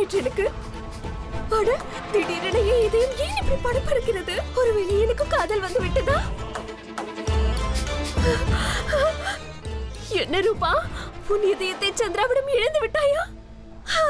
ஆயிற்று எனக்கு அட திடீரென என் இதயம் ஏன் இப்படி படப்படுகிறது ஒருவேளை எனக்கு காதல் வந்து விட்டதா என்ன ரூபா உன் இதயத்தை சந்திராவிடம் இழந்து விட்டாயா ஆ?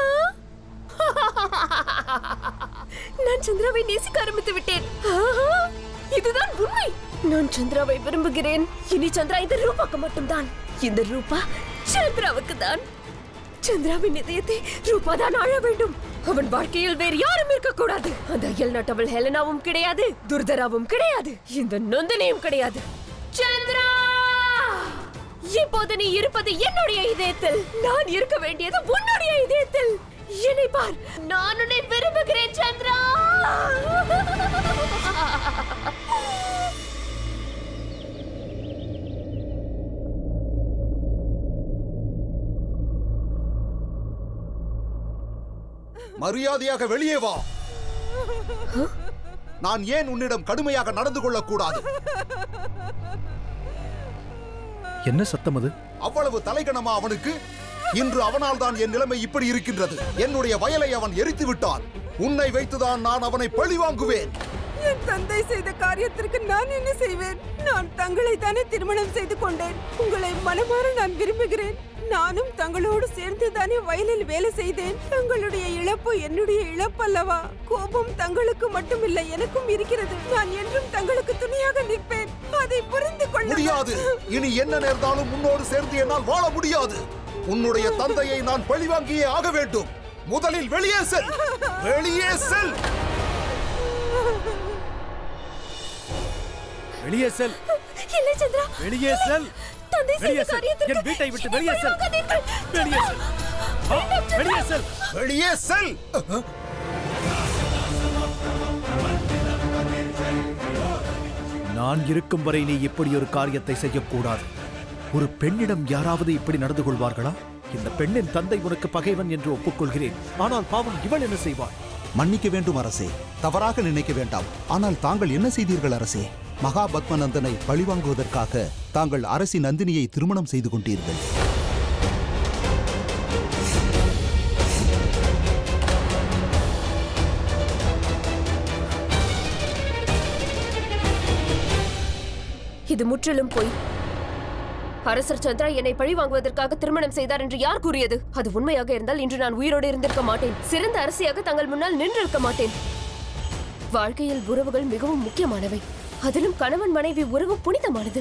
நான் சந்திராவை நேசிக்க ஆரம்பித்து விட்டேன் ஆஹா, இதுதான் உண்மை நான் சந்திராவை விரும்புகிறேன் இனி சந்திரா இந்த ரூபாக்கு மட்டும்தான் இந்த ரூபா சந்திராவுக்கு தான் சந்திராவின் இதயத்தை ரூபா தான் ஆழ வேண்டும் அவன் வாழ்க்கையில் வேறு யாரும் இருக்க கூடாது அந்த அயல் நாட்டவள் ஹெலனாவும் கிடையாது துர்தராவும் கிடையாது இந்த நொந்தனையும் கிடையாது சந்திரா இப்போது நீ இருப்பது என்னுடைய இதயத்தில் நான் இருக்க வேண்டியது உன்னுடைய இதயத்தில் என்னை பார் நான் உன்னை விரும்புகிறேன் சந்திரா மரியாதையாக வெளியே வா நான் ஏன் உன்னிடம் கடுமையாக நடந்து கொள்ளக்கூடாது என்ன சத்தம் அது அவ்வளவு தலைகணமா அவனுக்கு இன்று அவனால் தான் என் நிலைமை இப்படி இருக்கின்றது என்னுடைய வயலை அவன் எரித்து விட்டான் உன்னை வைத்துதான் நான் அவனை பழி வாங்குவேன் என் தந்தை செய்த காரியத்திற்கு நான் என்ன செய்வேன் நான் தங்களை தானே திருமணம் செய்து கொண்டேன் உங்களை மனமாற நான் விரும்புகிறேன் நானும் தங்களோடு சேர்ந்து தானே வயலில் வேலை செய்தேன் தங்களுடைய இழப்பு என்னுடைய இழப்பல்லவா கோபம் தங்களுக்கு மட்டுமில்லை எனக்கும் இருக்கிறது நான் என்றும் தங்களுக்கு துணையாக நிற்பேன் அதை புரிந்து கொள்ள முடியாது இனி என்ன நேர்ந்தாலும் உன்னோடு சேர்ந்து என்னால் வாழ முடியாது உன்னுடைய தந்தையை நான் பழி வாங்கியே ஆக வேண்டும் முதலில் வெளியே செல் வெளியே செல் வெளியே செல் இல்லை சந்திரா வெளியே செல் தந்தை வெளியே செய்த செல் காரியத்திற்கு என் வீட்டை விட்டு என்னை வெளியே செல் பழிவாங்காதீர்கள். வெளியே செல் ஆ, வெளியே செல் வெளியே செல் நான் இருக்கும் வரை நீ இப்படி ஒரு காரியத்தை செய்யக்கூடாது ஒரு பெண்ணிடம் யாராவது இப்படி நடந்து கொள்வார்களா இந்த பெண்ணின் தந்தை உனக்கு பகைவன் என்று ஒப்புக்கொள்கிறேன் ஆனால் பாவம் இவள் என்ன செய்வாள் மன்னிக்க வேண்டும் அரசே தவறாக நினைக்க வேண்டாம் ஆனால் தாங்கள் என்ன செய்தீர்கள் அரசே மகா பத்மநந்தனை பழிவாங்குவதற்காக தாங்கள் அரசி நந்தினியை திருமணம் செய்து கொண்டீர்கள் இது முற்றிலும் பொய் அரசர் சந்திரா என்னை பழி வாங்குவதற்காக திருமணம் செய்தார் என்று யார் கூறியது அது உண்மையாக இருந்தால் இன்று நான் உயிரோடு இருந்திருக்க மாட்டேன் சிறந்த அரசியாக தங்கள் முன்னால் நின்றிருக்க மாட்டேன் வாழ்க்கையில் உறவுகள் மிகவும் முக்கியமானவை அதிலும் கணவன் மனைவி உறவு புனிதமானது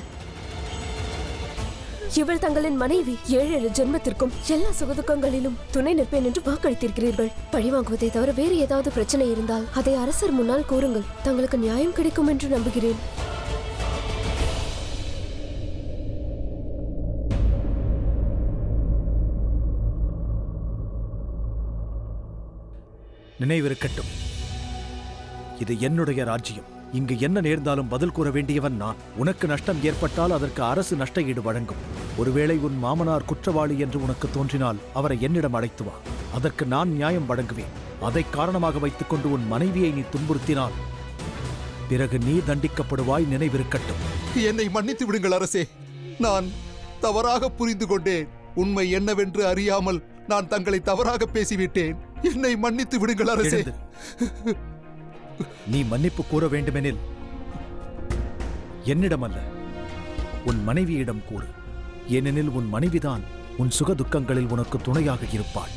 இவள் தங்களின் மனைவி ஏழு ஏழு ஜென்மத்திற்கும் எல்லா சுகதுக்கங்களிலும் துணை நிற்பேன் என்று வாக்களித்திருக்கிறீர்கள் பழி வாங்குவதை தவிர வேறு ஏதாவது பிரச்சனை இருந்தால் அதை அரசர் முன்னால் கூறுங்கள் தங்களுக்கு நியாயம் கிடைக்கும் என்று நம்புகிறேன் நினைவிருக்கட்டும் இது என்னுடைய ராஜ்யம் இங்கு என்ன நேர்ந்தாலும் பதில் கூற வேண்டியவன் நான் உனக்கு நஷ்டம் ஏற்பட்டால் அதற்கு அரசு நஷ்ட ஈடு வழங்கும் ஒருவேளை உன் மாமனார் குற்றவாளி என்று உனக்கு தோன்றினால் அவரை என்னிடம் அழைத்து வா அதற்கு நான் நியாயம் வழங்குவேன் அதை காரணமாக வைத்துக்கொண்டு உன் மனைவியை நீ துன்புறுத்தினால் பிறகு நீ தண்டிக்கப்படுவாய் நினைவிருக்கட்டும் என்னை மன்னித்து விடுங்கள் அரசே நான் தவறாக புரிந்து கொண்டேன் உண்மை என்னவென்று அறியாமல் நான் தங்களை தவறாக பேசிவிட்டேன் என்னை மன்னித்து விடுங்கள் அரசே எழுந்திரு. நீ மன்னிப்பு கூற வேண்டுமெனில் என்னிடம் அல்ல உன் மனைவியிடம் கூறு ஏனெனில் உன் மனைவிதான் உன் சுக துக்கங்களில் உனக்கு துணையாக இருப்பாள்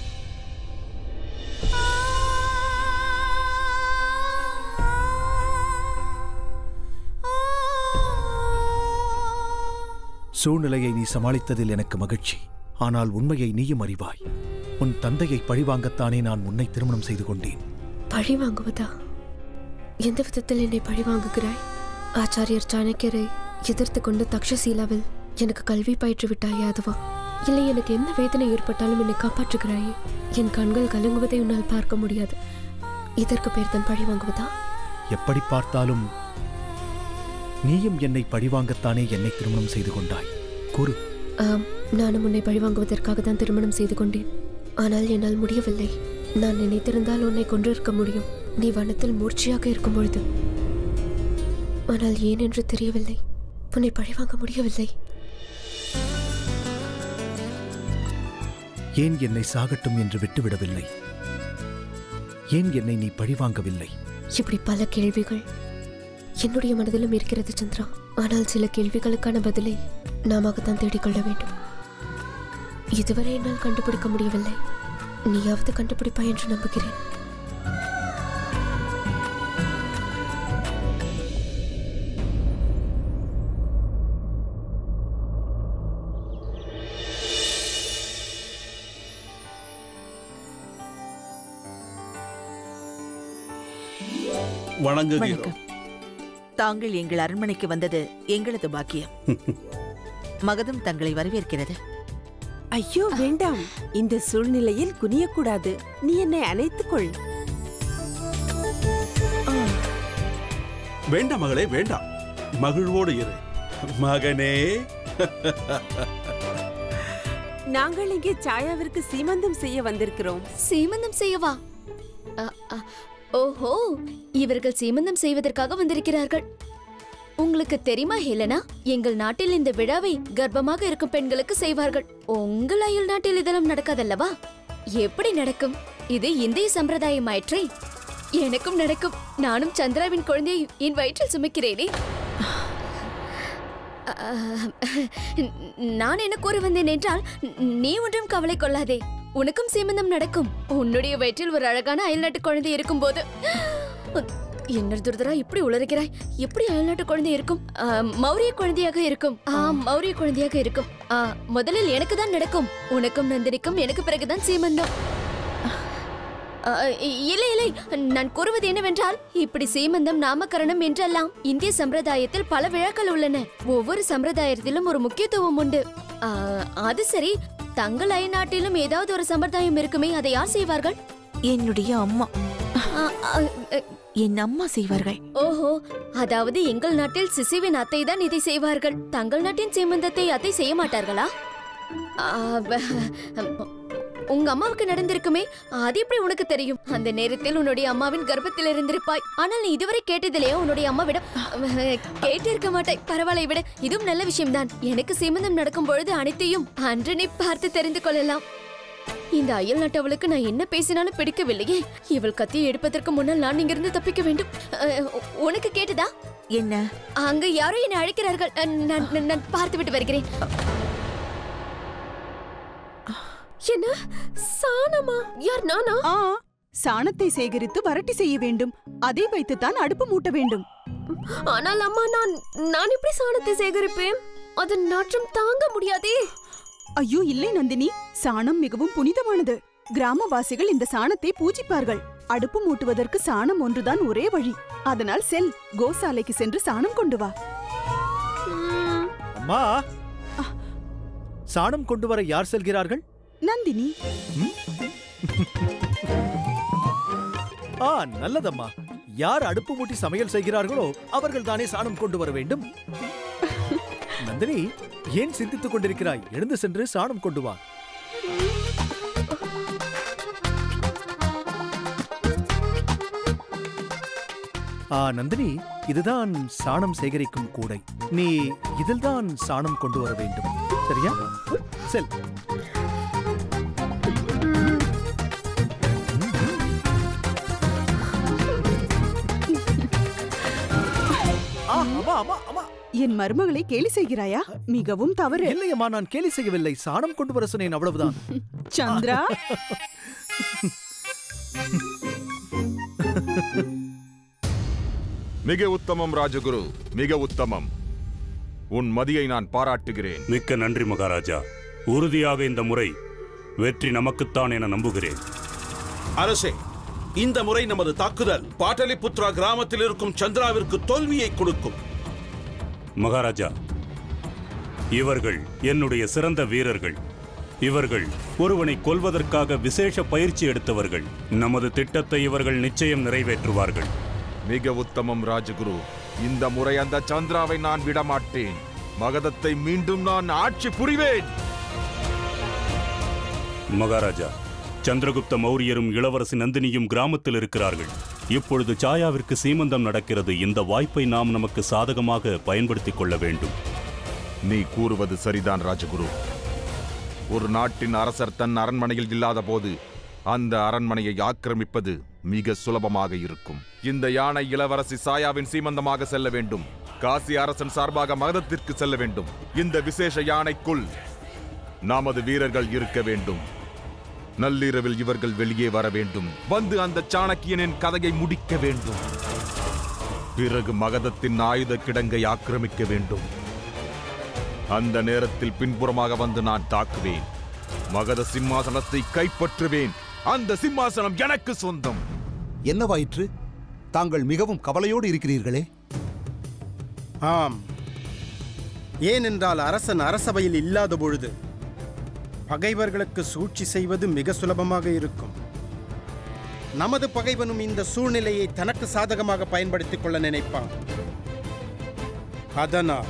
சூழ்நிலையை நீ சமாளித்ததில் எனக்கு மகிழ்ச்சி ஆனால் உண்மையை நீயும் அறிவாய் உன் தந்தையை பழிவாங்கத்தானே நான் உன்னை திருமணம் செய்து கொண்டேன் பழி வாங்குவதா எந்த விதத்தில் என்னை பழி வாங்குகிறாய் ஆச்சாரியர் சாணக்கியரை எதிர்த்து கொண்டு தக்ஷசீலாவில் எனக்கு கல்வி பயிற்று விட்டாயே அதுவா இல்லை எனக்கு என்ன வேதனை ஏற்பட்டாலும் என்னை காப்பாற்றுகிறாயே என் கண்கள் கலங்குவதை உன்னால் பார்க்க முடியாது இதற்கு பேர் தான் பழி வாங்குவதா எப்படி பார்த்தாலும் நீயும் என்னை பழிவாங்கத்தானே என்னை திருமணம் செய்து கொண்டாய் கூறு ஆம் நானும் உன்னை பழி வாங்குவதற்காக தான் திருமணம் செய்து கொண்டேன் ஆனால் என்னால் முடியவில்லை நான் நினைத்திருந்தால் உன்னை கொன்றிருக்க முடியும் நீ வனத்தில் மூர்ச்சையாக இருக்கும் பொழுது ஆனால் ஏன் என்று தெரியவில்லை உன்னை பழிவாங்க முடியவில்லை ஏன் என்னை சாகட்டும் என்று விட்டுவிடவில்லை ஏன் என்னை நீ பழிவாங்கவில்லை இப்படி பல கேள்விகள் என்னுடைய மனதிலும் இருக்கிறது சந்திரா ஆனால் சில கேள்விகளுக்கான பதிலை நாமத்தான் தேடிக்கொள்ள வேண்டும் இதுவரை என்னால் கண்டுபிடிக்க முடியவில்லை நீயாவது கண்டுபிடிப்பாய் என்று நம்புகிறேன் வணங்குகிறோம் வணக்கம் தாங்கள் எங்கள் அரண்மனைக்கு வந்தது எங்களது பாக்கியம் மகதம் தங்களை வரவேற்கிறது ஐயோ வேண்டாம் இந்த சூழ்நிலையில் குனியக்கூடாது நீ என்னை அணைத்துக்கொள் வேண்டாம் மகளே வேண்டாம் மகிழ்வோடு இரு மகனே நாங்கள் இங்கே சாயாவிற்கு சீமந்தம் செய்ய வந்திருக்கிறோம் சீமந்தம் செய்யவா அ, அ, ஓஹோ இவர்கள் சீமந்தம் செய்வதற்காக வந்திருக்கிறார்கள் உங்களுக்கு தெரியுமா ஹெலனா எங்கள் நாட்டில் இந்த விழாவை கர்ப்பமாக இருக்கும் பெண்களுக்கு செய்வார்கள் உங்கள் அயல் நாட்டில் இதெல்லாம் நடக்காதல்லவா எப்படி நடக்கும் இது இந்திய சம்பிரதாயம் ஆயிற்றே எனக்கும் நடக்கும் நானும் சந்திராவின் குழந்தையை என் வயிற்றில் சுமக்கிறேனே அஹ், நான் என்ன கூற வந்தேன் என்றால் நீ ஒன்றும் கவலை கொள்ளாதே உனக்கும் சீமந்தம் நடக்கும் உன்னுடைய வயிற்றில் ஒரு அழகான அயல்நாட்டு குழந்தை இருக்கும்போது என்ன துர்தரா இப்படி உளறுகிறாய் எப்படி அயல்நாட்டு குழந்தை இருக்கும் ஆ, மௌரிய குழந்தையாக இருக்கும் ஆ மௌரிய குழந்தையாக இருக்கும் ஆ, முதலில் எனக்கு தான் நடக்கும் உனக்கும் நந்தினிக்கும் எனக்கு பிறகுதான் சீமந்தம் ஆ, இல்லை இல்லை நான் கூறுவது என்னவென்றால் இப்படி சீமந்தம் நாமகரணம் என்றெல்லாம் இந்திய சம்பிரதாயத்தில் பல விழாக்கள் உள்ளன ஒவ்வொரு சம்பிரதாயத்திலும் ஒரு முக்கியத்துவம் உண்டு ஆ, அது சரி தங்கள் அயல்நாட்டிலும் ஏதாவது ஒரு சம்பிரதாயம் இருக்குமே அதை யார் செய்வார்கள் என்னுடைய அம்மா ஆ, ஆ, அ, என் அம்மா செய்வார்கள் ஓஹோ அதாவது எங்கள் நாட்டில் சிசுவின் அத்தை தான் இதை செய்வார்கள் தங்கள் நாட்டின் சீமந்தத்தை அத்தை செய்ய மாட்டார்களா ஆ, வ- உங்க அம்மாவுக்கு நடந்திருக்குமே அது எப்படி உனக்கு தெரியும் அந்த நேரத்தில் உன்னுடைய அம்மாவின் கர்ப்பத்தில் இருந்திருப்பாய் ஆனால் நீ இதுவரை கேட்டதிலேயே உன்னுடைய அம்மாவிடம் கேட்டிருக்க மாட்டாய் பரவாயில்லை விட இதுவும் நல்ல விஷயம்தான் எனக்கு சீமந்தம் நடக்கும் பொழுது அனைத்தையும் அன்று நீ பார்த்து தெரிந்து கொள்ளலாம் இந்த அயல் நாட்டவளுக்கு நான் என்ன பேசினாலும் பிடிக்கவில்லையே இவள் கத்தியை எடுப்பதற்கு முன்னால் நான் இங்கிருந்து தப்பிக்க வேண்டும் அஹ், உ- உனக்கு கேட்டதா என்ன அங்க யாரோ என்னை அழைக்கிறார்கள் அஹ், நான் நான்- நான் பார்த்து விட்டு வருகிறேன் என்ன சாணமா யார் நானா ஆ சாணத்தை சேகரித்து வரட்டி செய்ய வேண்டும் அதை வைத்துத்தான் அடுப்பு மூட்ட வேண்டும் ஆனால் அம்மா நான் நான் எப்படி சாணத்தை சேகரிப்பேன் அதன் நாற்றம் தாங்க முடியாதே ஐயோ இல்லை நந்தினி சாணம் மிகவும் புனிதமானது கிராமவாசிகள் இந்த சாணத்தை பூஜிப்பார்கள் அடுப்பு மூட்டுவதற்கு சாணம் ஒன்றுதான் ஒரே வழி அதனால் செல் கோசாலைக்கு சென்று சாணம் கொண்டு வா ம், அம்மா சாணம் கொண்டு வர யார் செல்கிறார்கள் நந்தினி ஆ நல்லதம்மா யார் அடுப்பு மூட்டி சமையல் செய்கிறார்களோ அவர்கள் தானே சாணம் கொண்டு வர வேண்டும் நந்தினி ஏன் சிந்தித்துக் கொண்டிருக்கிறாய் எழுந்து சென்று சாணம் கொண்டு வா ஆ நந்தினி இதுதான் சாணம் சேகரிக்கும் கூடை நீ இதில்தான் சாணம் கொண்டு வர வேண்டும் சரியா செல் ஆ, அம்மா அம்மா அம்மா என் மருமகளை கேலி செய்கிறாயா மிகவும் தவறு இல்லையம்மா நான் கேலி செய்யவில்லை சாணம் கொண்டு வர சொன்னேன் அவ்வளவுதான் சந்திரா மிக உத்தமம் ராஜகுரு மிக உத்தமம் உன் மதியை நான் பாராட்டுகிறேன் மிக்க நன்றி மகாராஜா உறுதியாக இந்த முறை வெற்றி நமக்குத்தான் என நம்புகிறேன் அரசே இந்த முறை நமது தாக்குதல் பாட்டலிபுத்ரா கிராமத்தில் இருக்கும் சந்திராவிற்கு தோல்வியை கொடுக்கும் மகாராஜா இவர்கள் என்னுடைய சிறந்த வீரர்கள் இவர்கள் ஒருவனை கொல்வதற்காக விசேஷ பயிற்சி எடுத்தவர்கள் நமது திட்டத்தை இவர்கள் நிச்சயம் நிறைவேற்றுவார்கள் மிக உத்தமம் ராஜகுரு இந்த முறை அந்த சந்திராவை நான் விடமாட்டேன் மகதத்தை மீண்டும் நான் ஆட்சி புரிவேன் மகாராஜா சந்திரகுப்த மௌரியரும் இளவரசி நந்தினியும் கிராமத்தில் இருக்கிறார்கள் இப்பொழுது சாயாவிற்கு சீமந்தம் நடக்கிறது இந்த வாய்ப்பை நாம் நமக்கு சாதகமாக பயன்படுத்திக் கொள்ள வேண்டும் நீ கூறுவது சரிதான் ராஜகுரு ஒரு நாட்டின் அரசர் தன் அரண்மனையில் இல்லாத போது அந்த அரண்மனையை ஆக்கிரமிப்பது மிக சுலபமாக இருக்கும் இந்த யானை இளவரசி சாயாவின் சீமந்தமாக செல்ல வேண்டும் காசி அரசன் சார்பாக மகதத்திற்கு செல்ல வேண்டும் இந்த விசேஷ யானைக்குள் நமது வீரர்கள் இருக்க வேண்டும் நள்ளிரவில் இவர்கள் வெளியே வர வேண்டும் வந்து அந்த சாணக்கியனின் கதையை முடிக்க வேண்டும் பிறகு மகதத்தின் ஆயுத கிடங்கை ஆக்கிரமிக்க வேண்டும் அந்த நேரத்தில் பின்புறமாக வந்து நான் தாக்குவேன் மகத சிம்மாசனத்தை கைப்பற்றுவேன் அந்த சிம்மாசனம் எனக்கு சொந்தம் என்னவாயிற்று தாங்கள் மிகவும் கவலையோடு இருக்கிறீர்களே ஆம் ஏனென்றால் அரசன் அரசவையில் இல்லாத பொழுது பகைவர்களுக்கு சூழ்ச்சி செய்வது மிக சுலபமாக இருக்கும் நமது பகைவனும் இந்த சூழ்நிலையை தனக்கு சாதகமாக பயன்படுத்திக் கொள்ள நினைப்பான் அதனால்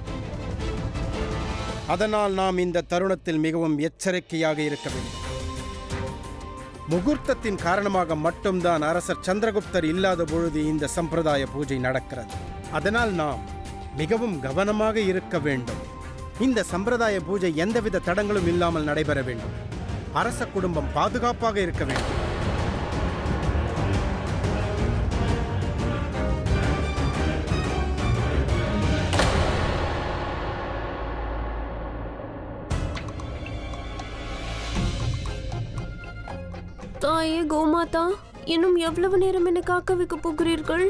அதனால் நாம் இந்த தருணத்தில் மிகவும் எச்சரிக்கையாக இருக்க வேண்டும் முகூர்த்தத்தின் காரணமாக மட்டும்தான் அரசர் சந்திரகுப்தர் இல்லாத பொழுது இந்த சம்பிரதாய பூஜை நடக்கிறது அதனால் நாம் மிகவும் கவனமாக இருக்க வேண்டும் இந்த சம்பிரதாய பூஜை எந்தவித தடங்களும் இல்லாமல் நடைபெற வேண்டும் அரச குடும்பம் பாதுகாப்பாக இருக்க வேண்டும் தாயே கோமாதா இன்னும் எவ்வளவு நேரம் என்னை காக்க வைக்க போகிறீர்கள்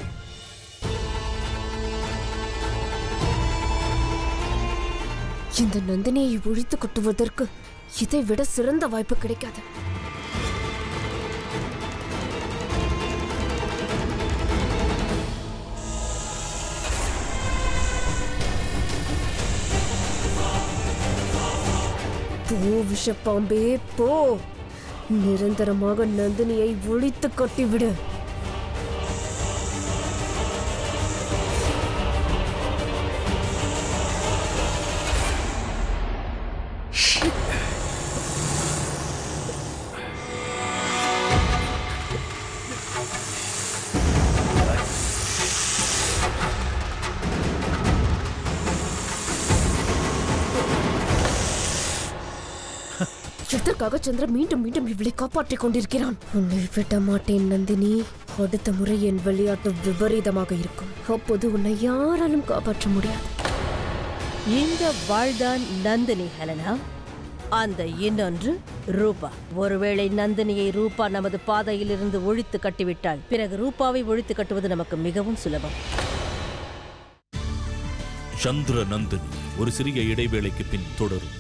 இந்த நந்தினியை ஒழித்து கொட்டுவதற்கு இதை விட சிறந்த வாய்ப்பு கிடைக்காது போ விஷப்பாம்பே போ நிரந்தரமாக நந்தினியை ஒழித்து கட்டிவிடு எதற்காக சந்திர மீண்டும் மீண்டும் இவளை காப்பாற்றிக் கொண்டிருக்கிறான் உன்னை விட மாட்டேன் நந்தினி அடுத்த முறை என் விளையாட்டு விபரீதமாக இருக்கும் அப்போது உன்னை யாராலும் காப்பாற்ற முடியாது இந்த வாழ்தான் நந்தினி ஹெலனா அந்த இன்னொன்று ரூபா ஒருவேளை நந்தினியை ரூபா நமது பாதையிலிருந்து ஒழித்து கட்டிவிட்டால் பிறகு ரூபாவை ஒழித்து கட்டுவது நமக்கு மிகவும் சுலபம் சந்திர நந்தினி ஒரு சிறிய இடைவேளைக்கு பின் தொடரும்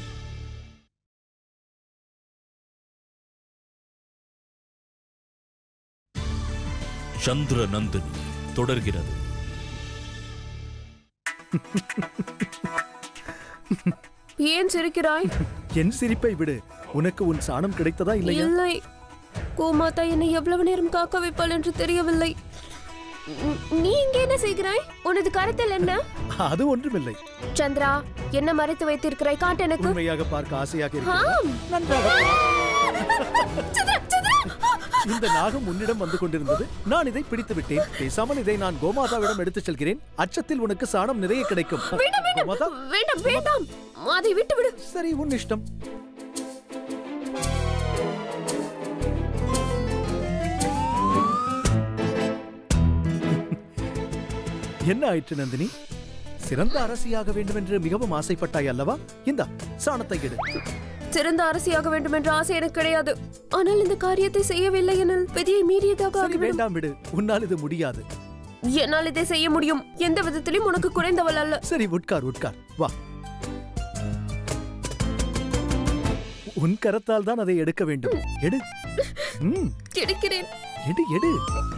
சந்திர நந்தினி தொடர்கிறது ஏன் சிரிக்கிறாய் என் சிரிப்பை விடு உனக்கு உன் சாணம் கிடைத்ததா இல்லையா இல்லை கோமாதா என்னை எவ்வளவு நேரம் காக்க வைப்பாள் என்று தெரியவில்லை உம், நீ இங்கே என்ன செய்கிறாய் உனது கருத்தில் என்ன அது ஒன்றுமில்லை சந்திரா என்ன மறைத்து வைத்திருக்கிறாய் காட்டு எனக்கு உண்மையாக பார்க்க ஆசையாக இருக்கிறது ஆம். நன்றாக சந்திரா, சந்திரா! இந்த நாகம் உன்னிடம் வந்து கொண்டிருந்தது நான் இதை பிடித்து விட்டேன் பேசாமல் இதை நான் கோமாதாவிடம் எடுத்துச் செல்கிறேன் அச்சத்தில் உனக்கு சாணம் நிறைய கிடைக்கும் வேண்டாம் கோமாதா வேண்டாம் வேண்டாம் வேண்டாம் அதை விட்டு விடு சரி உன் இஷ்டம் என்ன ஆயிற்று நந்தினி சிறந்த அரசியாக வேண்டும் என்று மிகவும் ஆசைப்பட்டாய் அல்லவா இந்தா சாணத்தை எடு சிறந்த அரசியாக வேண்டும் என்ற ஆசை எனக்கு கிடையாது ஆனால் இந்த காரியத்தை செய்யவில்லை எனில் விதியை மீறியதாக சரி ஆகிவிடும் வேண்டாம் விடு உன்னால் இது முடியாது என்னால் இதை செய்ய முடியும் எந்த விதத்திலும் உனக்கு குறைந்தவள் அல்ல சரி உட்கார் உட்கார் வா உன் கரத்தால் தான் அதை எடுக்க வேண்டும் எடு ம், கிடைக்கிறேன் எடு எடு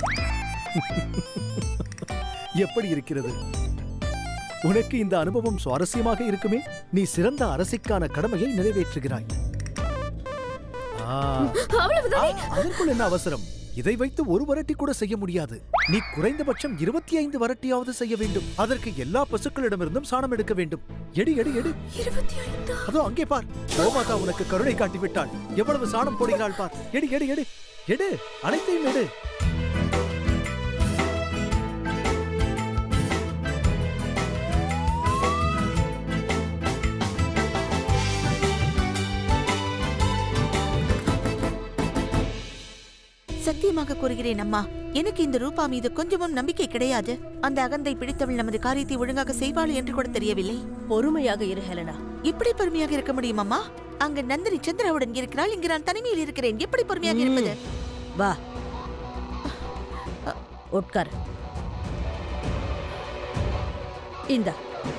எப்படி இருக்கிறது உனக்கு இந்த அனுபவம் சுவாரஸ்யமாக இருக்குமே நீ சிறந்த அரசிக்கான கடமையை நிறைவேற்றுகிறாய் ஆ, அவ்வளவுதானே ஆ, அதற்குள் என்ன அவசரம் இதை வைத்து ஒரு வரட்டி கூட செய்ய முடியாது நீ குறைந்தபட்சம் இருபத்தி ஐந்து வரட்டியாவது செய்ய வேண்டும் அதற்கு எல்லா பசுக்களிடமிருந்தும் சாணம் எடுக்க வேண்டும் எடு எடு எடு இருபத்தி ஐந்தா அதோ அங்கே பார் கோமாதா உனக்கு கருணை காட்டி விட்டாள் எவ்வளவு சாணம் போடுகிறாள் பார் எடு எடு எடு எடு அனைத்தையும் எடு சத்தியமாக கூறுகிறேன் அம்மா எனக்கு இந்த ரூபா மீது கொஞ்சமும் நம்பிக்கை கிடையாது அந்த அகந்தை பிடித்தவள் நமது காரியத்தை ஒழுங்காக செய்வாள் என்று கூட தெரியவில்லை பொறுமையாக இரு ஹெலனா எப்படி பொறுமையாக இருக்க முடியும் அம்மா அங்கு நந்தினி சந்திராவுடன் இருக்கிறாள் இங்கு நான் தனிமையில் இருக்கிறேன் எப்படி பொறுமையாக இருப்பது வா உட்கார் இந்தா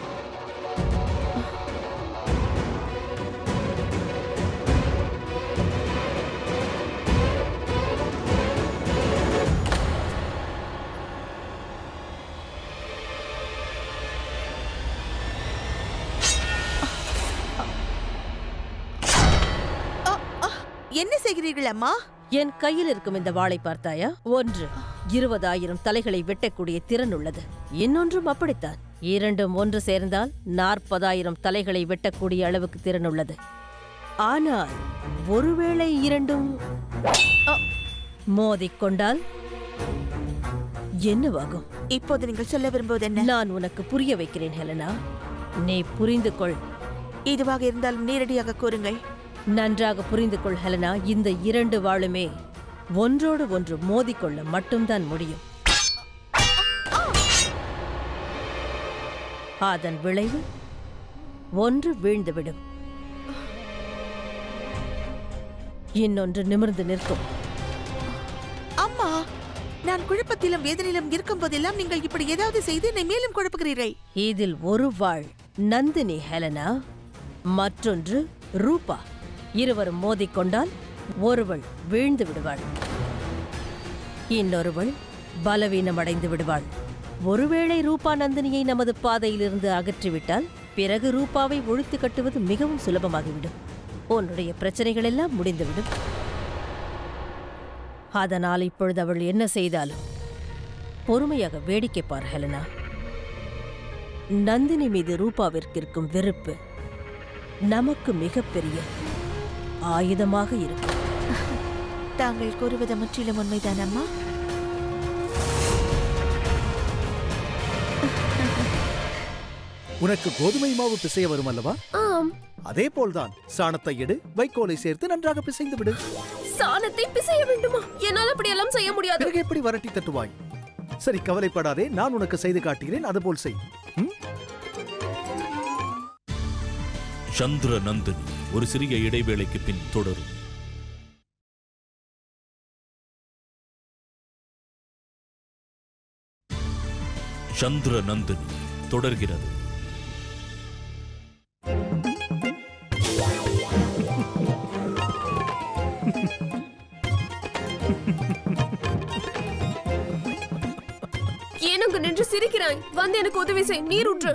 என்ன செய்கிறீர்கள் அம்மா என் கையில் இருக்கும் இந்த வாளை பார்த்தாயா ஒன்று இருபதாயிரம் தலைகளை வெட்டக்கூடிய திறன் உள்ளது இன்னொன்றும் அப்படித்தான் இரண்டும் ஒன்று சேர்ந்தால் நாற்பதாயிரம் தலைகளை வெட்டக்கூடிய அளவுக்கு திறன் உள்ளது ஆனால் ஒருவேளை இரண்டும் அ, மோதிக்கொண்டால் என்னவாகும் இப்போது நீங்கள் சொல்ல விரும்புவது என்ன நான் உனக்கு புரிய வைக்கிறேன் ஹெலனா நீ புரிந்து கொள் இதுவாக இருந்தாலும் நேரடியாக கூறுங்கள் நன்றாக புரிந்து கொள் ஹெலனா இந்த இரண்டு வாளுமே ஒன்றோடு ஒன்று மோதிக்கொள்ள மட்டும்தான் முடியும் அதன் விளைவு ஒன்று வீழ்ந்துவிடும் இன்னொன்று நிமிர்ந்து நிற்கும் அம்மா நான் குழப்பத்திலும் வேதனையிலும் இருக்கும் போதெல்லாம் நீங்கள் இப்படி ஏதாவது செய்து என்னை மேலும் குழப்புகிறீர்கள் இதில் ஒரு வாழ் நந்தினி ஹெலனா மற்றொன்று ரூபா இருவரும் மோதிக்கொண்டால் ஒருவள் வீழ்ந்து விடுவாள் இன்னொருவள் பலவீனமடைந்து விடுவாள் ஒருவேளை ரூபா நந்தினியை நமது பாதையிலிருந்து அகற்றிவிட்டால் பிறகு ரூபாவை ஒழித்து கட்டுவது மிகவும் சுலபமாகிவிடும் உன்னுடைய பிரச்சனைகள் எல்லாம் முடிந்துவிடும் அதனால் இப்பொழுது அவள் என்ன செய்தாலும் பொறுமையாக வேடிக்கை பார் ஹெலனா நந்தினி மீது ரூபாவிற்கு இருக்கும் வெறுப்பு நமக்கு மிகப்பெரிய ஆயுதமாக இருக்கும் தாங்கள் கூறுவது முற்றிலும் உண்மைதான் அம்மா உனக்கு கோதுமை மாவு பிசைய வரும் அல்லவா ஆம் அதே போல்தான் சாணத்தை எடு வைக்கோலை சேர்த்து நன்றாக பிசைந்து விடு சாணத்தை பிசைய வேண்டுமா என்னால் அப்படியெல்லாம் செய்ய முடியாது பிறகு எப்படி வரட்டி தட்டுவாய் சரி கவலைப்படாதே நான் உனக்கு செய்து காட்டுகிறேன் அதுபோல் செய் ம்? சந்திர நந்தினி ஒரு சிறிய இடைவேளைக்கு பின் தொடரும் சந்திர நந்தினி தொடர்கிறது ஏன் அங்கு நின்று சிரிக்கிறாய் வந்து எனக்கு உதவி செய் நீர் ஊற்று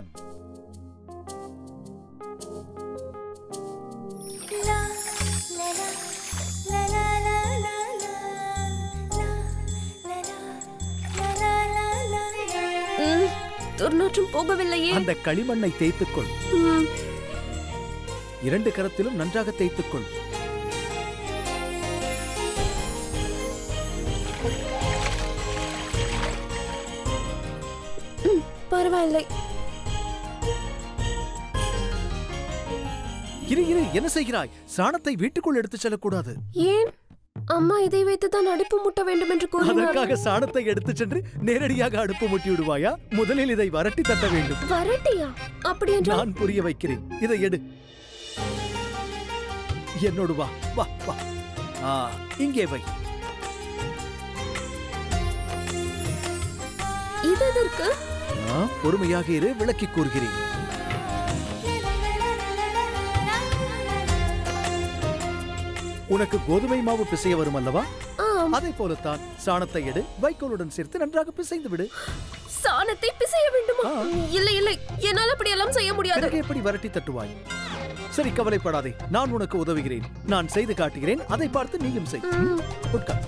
ம், துர்நாற்றம் போகவில்லையே அந்த களிமண்ணை தேய்த்துக்கொள் ம், இரண்டு கரத்திலும் நன்றாக தேய்த்துக்கொள் பரவாயில்லை இரு இரு என்ன செய்கிறாய் சாணத்தை வீட்டுக்குள் எடுத்துச் செல்லக்கூடாது ஏன் அம்மா இதை வைத்து தான் அடுப்பு முட்ட வேண்டும் என்று கூறினார் அதற்காக சாணத்தை எடுத்துச் சென்று நேரடியாக அடுப்பு மூட்டி விடுவாயா முதலில் இதை வரட்டி தட்ட வேண்டும் வரட்டியா அப்படி என்றால் நான் புரிய வைக்கிறேன் இதை எடு என்னோடு வா வா வா ஆ, இங்கே வை இது எதற்கு ஆ, பொறுமையாக இரு விளக்கிக் கூறுகிறேன் உனக்கு கோதுமை மாவு பிசைய வரும் அல்லவா ஆம் அதை போலத்தான் சாணத்தை எடு வைக்கோலுடன் சேர்த்து நன்றாக பிசைந்து விடு சாணத்தை பிசைய வேண்டுமா இல்லை இல்லை என்னால் அப்படியெல்லாம் செய்ய முடியாது பிறகு எப்படி வரட்டி தட்டுவாய் சரி கவலைப்படாதே நான் உனக்கு உதவுகிறேன் நான் செய்து காட்டுகிறேன் அதை பார்த்து நீயும் செய் ம், உட்கார்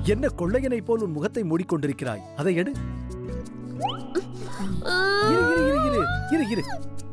என்ன கொள்ளையனைப் போல் உன் முகத்தை மூடிக்கொண்டிருக்கிறாய் அதை எடு இரு இரு இரு இரு இரு இரு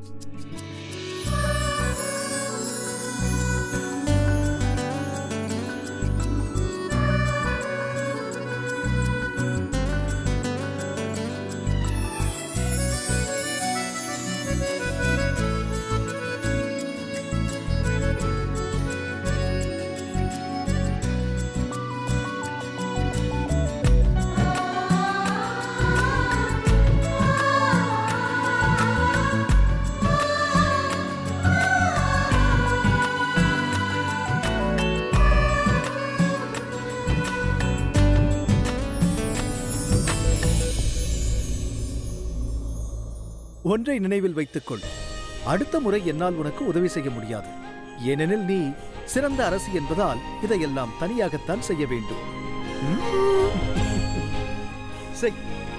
ஒன்றை நினைவில் வைத்துக்கொள் அடுத்த முறை என்னால் உனக்கு உதவி செய்ய முடியாது ஏனெனில் நீ சிறந்த அரசி என்பதால் இதையெல்லாம் தனியாகத்தான் செய்ய வேண்டும் ம்? செய்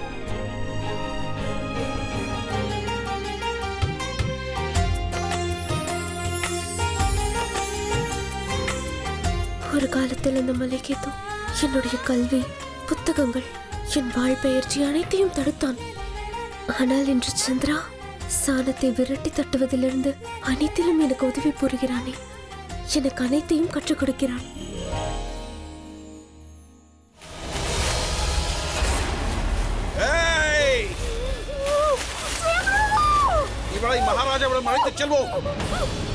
ஒரு காலத்தில் இந்த மலைக்கேதோ என்னுடைய கல்வி புத்தகங்கள் என் வாழ்பெயர்ச்சி அனைத்தையும் தடுத்தான் ஆனால் இன்று சந்திரா சாணத்தை விரட்டி தட்டுவதிலிருந்து அனைத்திலும் எனக்கு உதவி புரிகிறானே எனக்கு அனைத்தையும் கற்றுக் கொடுக்கிறான் ஏய்! இவளை மகாராஜாவிடம் அழைத்துச் செல்வோம்